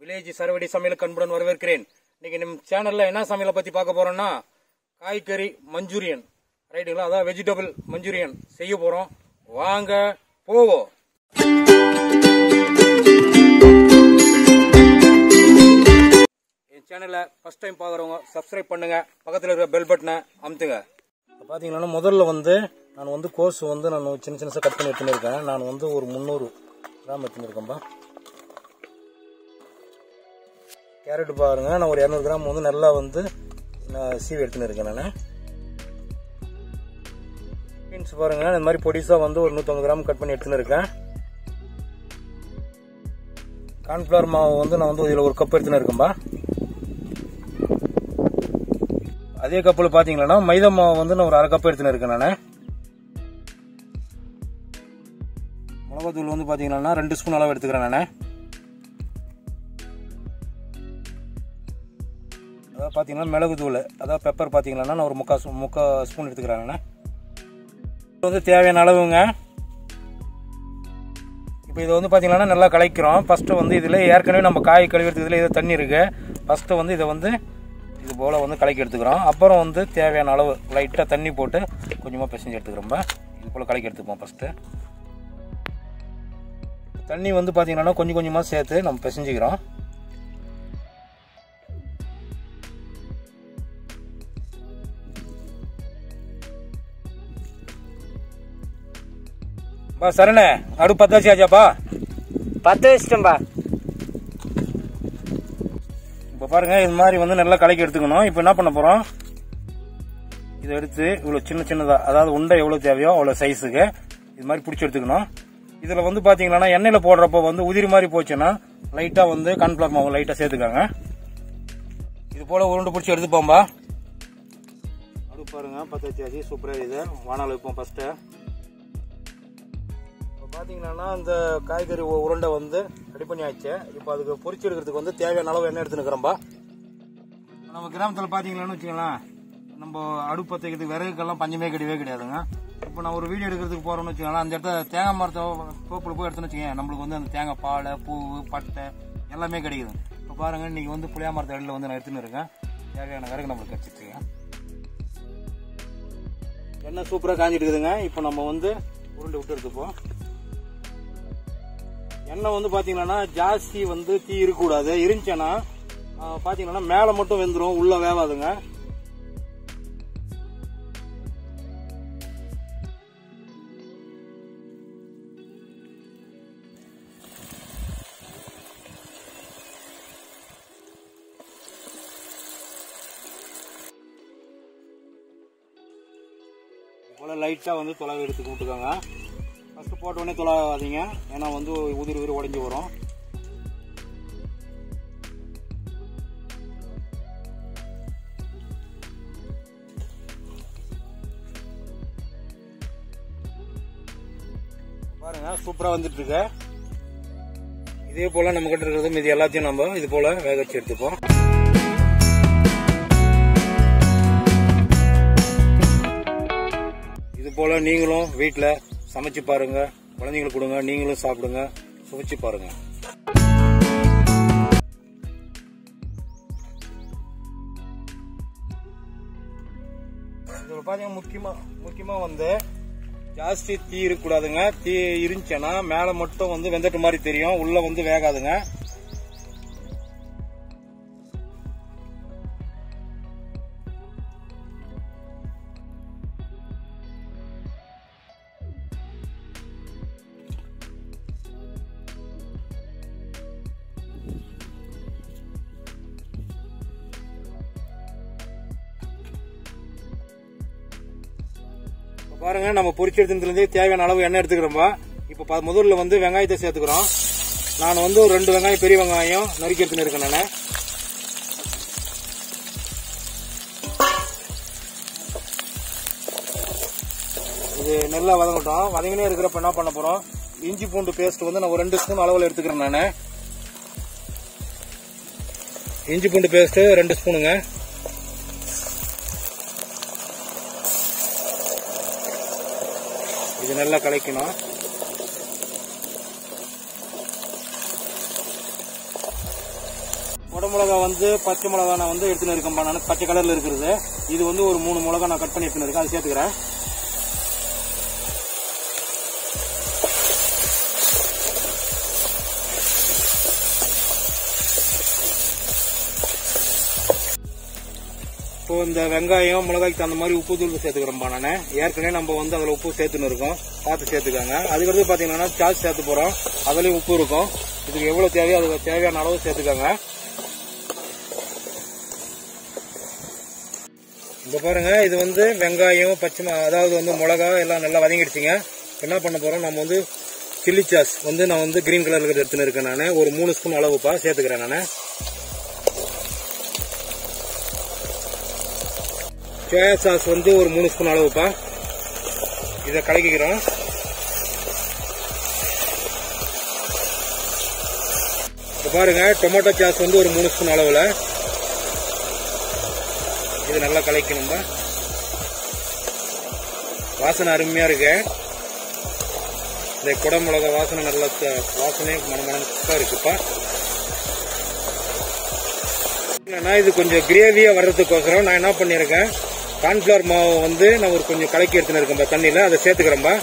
village சரவடி சமையலுக்கு அன்புடன் வரவேற்கிறேன் இன்னைக்கு நம்ம சேனல்ல என்ன சமையலை பத்தி பார்க்க போறோம்னா காய்கறி மஞ்சூரியன் ரைட்டுங்களா அதான் வெஜிடபிள் மஞ்சூரியன் செய்ய போறோம் வாங்க போவோம் என் சேனலை ஃபர்ஸ்ட் டைம் பார்க்குறவங்க சப்ஸ்கிரைப் பண்ணுங்க பக்கத்தில் இருக்கிற பெல் பட்டனை அமுத்துங்க இப்போ பார்த்தீங்கன்னா முதல்ல வந்து நான் வந்து கோர்ஸ் வந்து நான் சின்ன சின்னசாக கட் பண்ணி எடுத்துன்னு இருக்கேன் நான் வந்து ஒரு முந்நூறு கிராம் எடுத்துன்னு இருக்கேன்பா கேரட் பாருங்க நான் ஒரு இரநூறு கிராம் வந்து நல்லா வந்து நான் சீவி எடுத்துன்னு இருக்கேன் நான் பீன்ஸ் பாருங்க இந்த மாதிரி பொடிசாக வந்து ஒரு நூற்றம்பது கிராம் கட் பண்ணி எடுத்துன்னு இருக்கேன் கார்ன்ஃப்ளவர் மாவு வந்து நான் வந்து இதில் ஒரு கப் எடுத்துன்னு இருக்கேன்பா அதே கப்பில் பார்த்தீங்கன்னா மைதா மாவு வந்து நான் ஒரு அரை கப் எடுத்துன்னு இருக்கேன் நான் மிளகாத்தூள் வந்து பார்த்தீங்கன்னா ரெண்டு ஸ்பூன் அளவு எடுத்துக்கிறேன் நான் அதாவது பார்த்தீங்கன்னா மிளகு தூள் அதாவது பெப்பர் பார்த்தீங்கன்னா நான் ஒரு முக்கால் ஸ்பூ- முக்கால் ஸ்பூன் எடுத்துக்கிறேன் நான் இது வந்து தேவையான அளவுங்க இப்போ இது வந்து பார்த்தீங்கன்னா நல்லா கலைக்கிறோம் ஃபஸ்ட்டு வந்து இதில் ஏற்கனவே நம்ம காய் கழுவுறதுக்கு இதில் இது தண்ணி இருக்குது ஃபஸ்ட்டு வந்து இதை வந்து இது போல் வந்து கலக்கி எடுத்துக்கிறோம் அப்புறம் வந்து தேவையான அளவு லைட்டாக தண்ணி போட்டு கொஞ்சமாக பிசைஞ்சு எடுத்துக்கிறோம் இது போல் கலக்கி எடுத்துப்போம் ஃபஸ்ட்டு தண்ணி வந்து பார்த்தீங்கன்னா கொஞ்சம் கொஞ்சமாக சேர்த்து நம்ம பிசைஞ்சிக்கிறோம் பா சரணே அடு பத்தாச்சு ஆச்சாப்பா பத்து வச்சிட்டோம்பா இப்போ பாருங்க இது மாதிரி வந்து நல்லா கலக்கி எடுத்துக்கணும் இப்போ என்ன பண்ண போறோம் இதை எடுத்து இவ்வளோ சின்ன சின்னதா அதாவது உண்டை எவ்வளோ தேவையோ அவ்வளோ சைஸுக்கு இது மாதிரி பிடிச்சி எடுத்துக்கணும் இதில் வந்து பார்த்தீங்கன்னா எண்ணெயில் போடுறப்போ வந்து உதிரி மாதிரி போச்சுன்னா லைட்டாக வந்து கார்ன்ஃப்ளவர் மாவு லைட்டாக சேர்த்துக்காங்க இது போல் உருண்டு பிடிச்சி எடுத்துப்போம்பா அது பாருங்க பத்தாச்சாச்சு சூப்பராக இது வானால் வைப்போம் ஃபஸ்ட்டு இப்போ பார்த்தீங்கன்னா இந்த காய்கறி உ- உருண்டை வந்து ரெடி பண்ணி ஆச்சு இப்போ அதுக்கு பொரிச்சு எடுக்கிறதுக்கு வந்து தேவையான அளவு எண்ணெய் எடுத்துனுக்குறோம்பா நம்ம கிராமத்தில் பார்த்தீங்களான்னு வச்சுக்கலாம் நம்ம அடுப்பு பற்ற வைக்கிறதுக்கு விறகுக்கெல்லாம் பஞ்சமே கிடையவே கிடையாதுங்க இப்போ நான் ஒரு வீடியோ எடுக்கிறதுக்கு போகிறோம்னு வச்சுக்கலாம் அந்த இடத்துல தேங்காய் மரத்தை தோப்பில் போய் எடுத்துன்னு வச்சுக்கோங்க நம்மளுக்கு வந்து அந்த தேங்காய் பால் பூ பட்டை எல்லாமே கிடைக்குது இப்போ பாருங்க இன்னைக்கு வந்து புளியா மரத்து அடியில் வந்து நான் எடுத்துன்னு இருக்கேன் தேவையான விறகு நம்மளுக்கு கிடச்சிருச்சுங்க எண்ணெய் சூப்பராக காஞ்சிட்டு இருக்குதுங்க இப்போ நம்ம வந்து உருண்டை விட்டு எடுத்துப்போம் எண்ணெய் வந்து பாத்தீங்கன்னா ஜாஸ்தி வந்து தீ இருக்கக்கூடாது இருந்துச்சுன்னா ஆ, பாத்தீங்கன்னா மேலே மட்டும் வெந்துடும் உள்ள வேவாதுங்க இது போல லைட்டாக வந்து தொலைவு எடுத்து விட்டுக்கோங்க ஃபஸ்ட்டு போட்ட உடனே தொலைவாதீங்க ஏன்னா வந்து உதிரி உதிரி உடஞ்சி வரும் பாருங்க சூப்பராக வந்துட்டு இருக்கு இதே போல நம்ம கிட்ட இருக்கிறது மீதி எல்லாத்தையும் நம்ம இது போல வேக வச்சு எடுத்துப்போம் இது போல நீங்களும் வீட்டில் சமைச்சு பாருங்க குழந்தைங்களுக்கு கொடுங்க நீங்களும் சாப்பிடுங்க சுவைச்சு பாருங்க இதில் பார்த்தீங்கன்னா முக்கியமாக முக்கியமாக வந்து ஜாஸ்தி தீ இருக்கக்கூடாதுங்க தீ இருந்துச்சுன்னா மேலே மட்டும் வந்து வெந்தட்டு மாதிரி தெரியும் உள்ளே வந்து வேகாதுங்க இப்ப பாருங்க நம்ம பொரிச்சு எடுத்ததுலேருந்தே தேவையான அளவு எண்ணெய் எடுத்துக்கிறோம்பா இப்போ ப- முதல்ல வந்து வெங்காயத்தை சேர்த்துக்கிறோம் நான் வந்து ஒரு ரெண்டு வெங்காயம் பெரிய வெங்காயம் நறுக்கி எடுத்துன்னு இருக்கேன் நான் இது நல்லா வதங்கட்டும் வதங்கினே இருக்கிறப்ப என்ன பண்ண போறோம் இஞ்சி பூண்டு பேஸ்ட் வந்து நான் ஒரு ரெண்டு ஸ்பூன் அளவில் எடுத்துக்கிறேன் நான் இஞ்சி பூண்டு பேஸ்ட் ரெண்டு ஸ்பூனுங்க இது நல்லா கலக்கணும் மிளகா வந்து பச்சை மிளகா நான் வந்து எடுத்துன்னு இருக்கேன்பா நான் பச்சை கலர்ல இருக்கிறது இது வந்து ஒரு மூணு மிளகா நான் கட் பண்ணி எடுத்துன்னு இருக்கேன் அது சேர்த்துக்கிறேன் இப்போ இந்த வெங்காயம் மிளகாய்க்கு தகுந்த மாதிரி உப்பு தூள் சேர்த்துக்கிறோம்பா நான் ஏற்கனவே நம்ம வந்து அதில் உப்பு சேர்த்துன்னு இருக்கோம் பார்த்து சேர்த்துக்காங்க அதுக்கடுத்து பார்த்தீங்கன்னா சாஸ் சேர்த்து போகிறோம் அதுலேயும் உப்பு இருக்கும் இதுக்கு எவ்வளோ தேவையோ அதுக்கு தேவையான அளவு சேர்த்துக்காங்க இந்த பாருங்க இது வந்து வெங்காயம் பச்சை மி- அதாவது வந்து மிளகா எல்லாம் நல்லா வதங்கிடுச்சிங்க என்ன பண்ண போறோம் நம்ம வந்து சில்லி சாஸ் வந்து நான் வந்து கிரீன் கலர்ல எடுத்துன்னு இருக்கேன் நான் ஒரு மூணு ஸ்பூன் அளவுப்பா சேர்த்துக்கிறேன் நான் சோயா சாஸ் வந்து ஒரு மூணு ஸ்பூன் அளவுப்பா இதை கலக்கிக்கிறோம் இப்ப பாருங்க டொமேட்டோ சாஸ் வந்து ஒரு மூணு ஸ்பூன் அளவுல இது நல்லா கலக்கணும்பா வாசனை அருமையா இருக்கு இந்த குடமிளகா வாசனை நல்லா த- வாசனை மனமனக்கா இருக்குப்பா நான் இது கொஞ்சம் கிரேவியா வர்றதுக்கோசரம் நான் என்ன பண்ணியிருக்கேன் கார்ன்ஃபிளவர் மாவு வந்து நான் ஒரு கொஞ்சம் கலக்கி எடுத்துன்னு இருக்கேன்பா தண்ணியில அதை சேர்த்துக்கிறேன்பா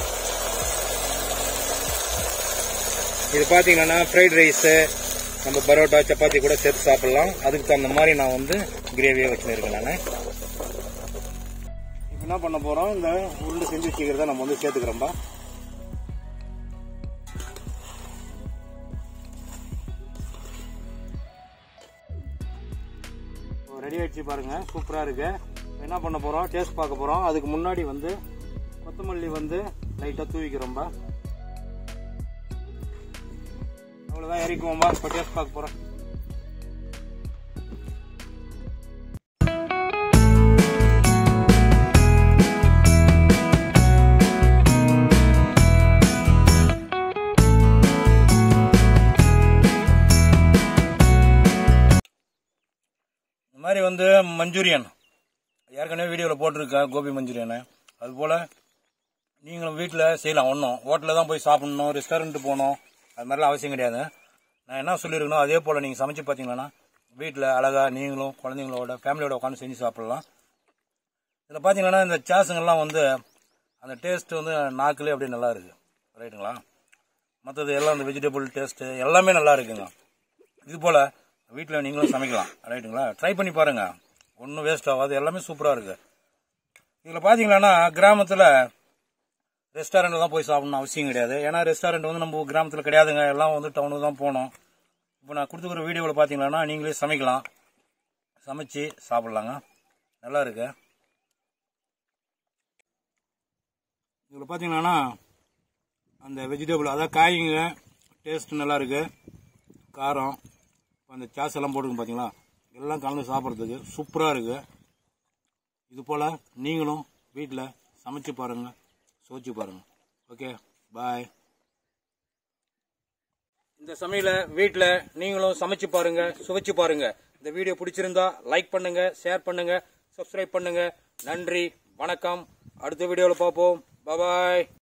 இது பாத்தீங்கன்னா ஃப்ரைட் ரைஸு நம்ம பரோட்டா சப்பாத்தி கூட சேர்த்து சாப்பிடலாம் அதுக்கு தகுந்த மாதிரி நான் வந்து கிரேவியாக வச்சுருக்கேன் நான் இப்போ என்ன பண்ண போறோம் இந்த உருண்டை செஞ்சு வச்சுக்கிறத நம்ம வந்து சேர்த்துக்கிறோம்பா ரெடி ஆயிடுச்சு பாருங்க சூப்பரா இருக்கு இப்ப என்ன பண்ண போறோம் டேஸ்ட் பார்க்க போறோம் அதுக்கு முன்னாடி வந்து கொத்தமல்லி வந்து லைட்டா தூவிக்கிறோம்பா அவ்வளவுதான் இறக்குவோம்பா இப்போ டேஸ்ட் பார்க்க போறோம் இந்த மாதிரி வந்து மஞ்சூரியன் ஏற்கனவே வீடியோவில் போட்டிருக்கேன் கோபி மஞ்சூரியனு அதுபோல் நீங்களும் வீட்டில் செய்யலாம் ஒன்றும் ஹோட்டலில் தான் போய் சாப்பிடணும் ரெஸ்டாரண்ட் போகணும் அது மாதிரிலாம் அவசியம் கிடையாது நான் என்ன சொல்லியிருக்கணும் அதே போல் நீங்கள் சமைச்சு பார்த்தீங்கன்னா வீட்டில் அழகாக நீங்களும் குழந்தைங்களோட ஃபேமிலியோட உட்காந்து செஞ்சு சாப்பிடலாம் இதில் பார்த்தீங்கன்னா இந்த சாஸுங்கெல்லாம் வந்து அந்த டேஸ்ட் வந்து நாக்குலேயே அப்படியே நல்லா இருக்கு ரைட்டுங்களா மற்றது எல்லாம் இந்த வெஜிடபிள் டேஸ்ட்டு எல்லாமே நல்லா இருக்குங்க இது போல் வீட்டில் நீங்களும் சமைக்கலாம் ரைட்டுங்களா ட்ரை பண்ணி பாருங்க ஒன்றும் வேஸ்ட் ஆகாது எல்லாமே சூப்பராக இருக்கு இதில் பார்த்தீங்கன்னா கிராமத்தில் ரெஸ்டாரண்ட்டில் தான் போய் சாப்பிடணும் அவசியம் கிடையாது ஏன்னா ரெஸ்டாரண்ட் வந்து நம்ம கிராமத்தில் கிடையாதுங்க எல்லாம் வந்து டவுனுக்கு தான் போகணும் இப்போ நான் கொடுத்துக்கிற வீடியோவில் பார்த்தீங்கன்னா நீங்களே சமைக்கலாம் சமைச்சு சாப்பிட்லாங்க நல்லா இருக்கு இதில் பார்த்தீங்கன்னா அந்த வெஜிடபிள் அதாவது காய்ங்க டேஸ்ட் நல்லா இருக்கு காரம் அந்த சாஸ் எல்லாம் போட்டுருக்கு பார்த்தீங்களா எல்லாம் கலந்து சாப்பிட்றதுக்கு சூப்பராக இருக்கு இது போல் நீங்களும் வீட்டில் சமைச்சு பாருங்கள் சோச்சு பாருங்கள் ஓகே பாய் இந்த சமையலை வீட்டில் நீங்களும் சமைச்சு பாருங்க சுவைச்சு பாருங்க இந்த வீடியோ பிடிச்சிருந்தா லைக் பண்ணுங்க ஷேர் பண்ணுங்க சப்ஸ்கிரைப் பண்ணுங்க நன்றி வணக்கம் அடுத்த வீடியோவில் பார்ப்போம் பாய்